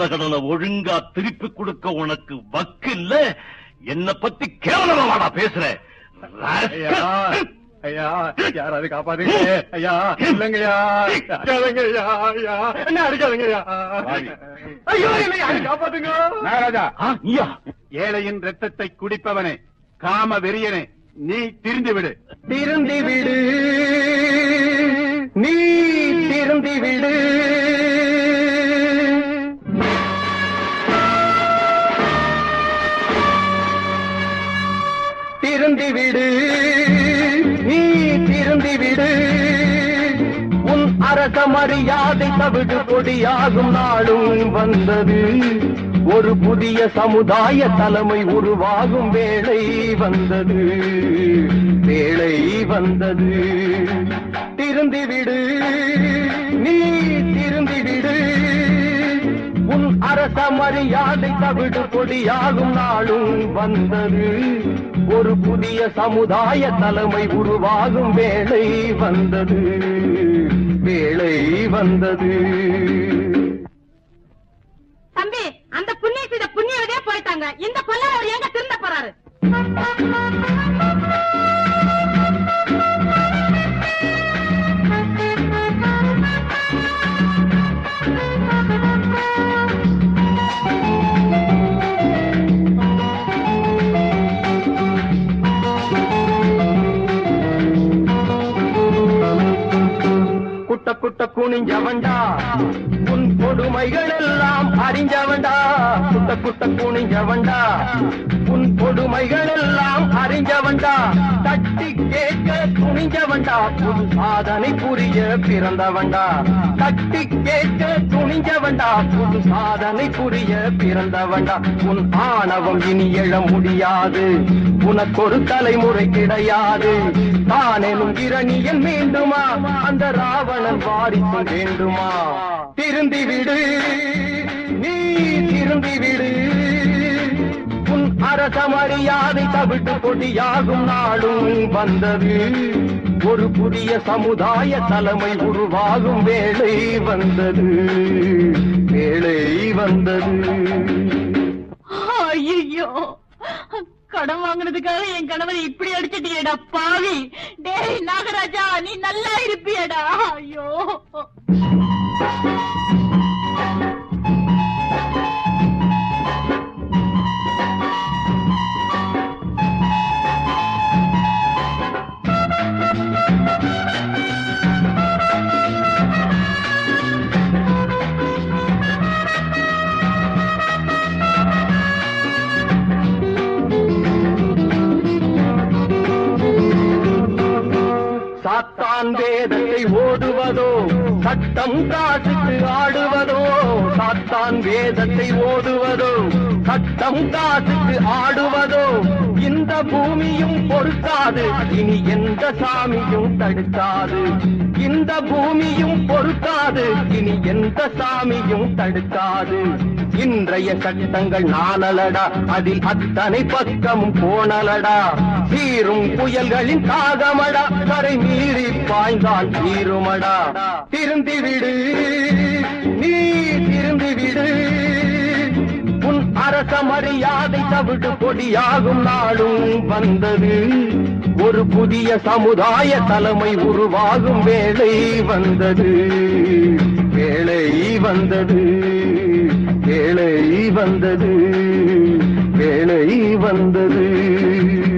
வாங்கின கடனை ஒழுங்கா திருப்பி கொடுக்க உனக்கு வக்கு இல்ல என்ன பத்தி கேவலமாடா பேசுற ஐயா ஐயா யாராவது காப்பாத்துங்க ஐயா இல்லைங்கய்யா அடிக்காதங்கய்யா ஐயா என்ன அடிக்காதங்கய்யா ஐயோ என்னை யாரும் காப்பாத்துங்க நாகராஜா ஆ, நீயா ஏழையின் ரத்தத்தை குடிப்பவனே காம வெறியனே நீ திரிந்து விடு திருந்தி விடு நீ திருந்தி விடு திருந்தி விடு நீ திருந்தி விடு உன் அரச மரியாதை தவிடு பொடியாகும் நாளும் வந்தது ஒரு புதிய சமுதாய தலைமை உருவாகும் வேளை வந்தது வேளை வந்தது திருந்தி விடு நீ திருந்தி விடு உன் அரச மரியாதை தவிடு பொடியாகும் நாளும் வந்தது ஒரு புதிய சமுதாய தலைமை உருவாகும் வேளை வந்தது வேளை வந்தது தம்பி அந்த புண்ணிய செய்த புண்ணியவதே போயிட்டாங்க இந்த பொல்லாத அவர் எங்க திருந்த போறாரு குட்ட குட்ட குனிஞ்சவன்டா உன் கொடுமைகள் எல்லாம் அறிஞ்சவன்டா குட்ட குட்ட குனிஞ்சவன்டா உன் கொடுமைகள் எல்லாம் அறிஞ்சவன்டா தட்டி கேட்க துணிஞ்சவன்டா புது சாதனை புரிய பிறந்தவன்டா தட்டி கேட்க துணிஞ்சவன்டா புது சாதனை புரிய பிறந்தவன்டா உன் ஆணவம் இனி எழ முடியாது உனக்கொரு தலைமுறை கிடையாது தானெனும் இரணியன் வேண்டுமா அந்த ராவணன் வாரிசும் வேண்டுமா திருந்தி விடு நீ திருந்தி விடு உன் அரச மரியாதை தவிட்டு பொடியாகும் நாளும் வந்தது ஒரு புதிய சமுதாய தலைமை உருவாகும் வேளை வந்தது வேளை வந்தது ஐயோ கடன் வாங்குனதுக்காக என் கணவரை இப்படி அடிச்சிட்டியேடா பாவி டேய் நாகராஜா நீ நல்லா இருப்பியடா ஐயோ சாத்தான் வேதத்தை ஓதுவதோ சட்டம் காசுக்கு ஆடுவதோ சாத்தான் வேதத்தை ஓதுவதோ சட்டம் காசுக்கு ஆடுவதோ இந்த பூமியும் பொறுக்காது இனி எந்த சாமியும் தடுக்காது இந்த பூமியும் பொறுக்காது இனி எந்த சாமியும் தடுக்காது இன்றைய சட்டங்கள் நானலடா அதில் அத்தனை பக்கமும் போனலடா சீரும் புயல்களின் தாகமடா கரை மீறி பாய்ந்தால் தீருமடா திருந்தி விடு நீ திருந்தி விடு உன் அரச மரியாதை தவிடு பொடியாகும் நாளும் வந்தது ஒரு புதிய சமுதாய தலைமை உருவாகும் வேளை வந்தது வேளை வந்தது வேளை வந்தது வேளை வந்தது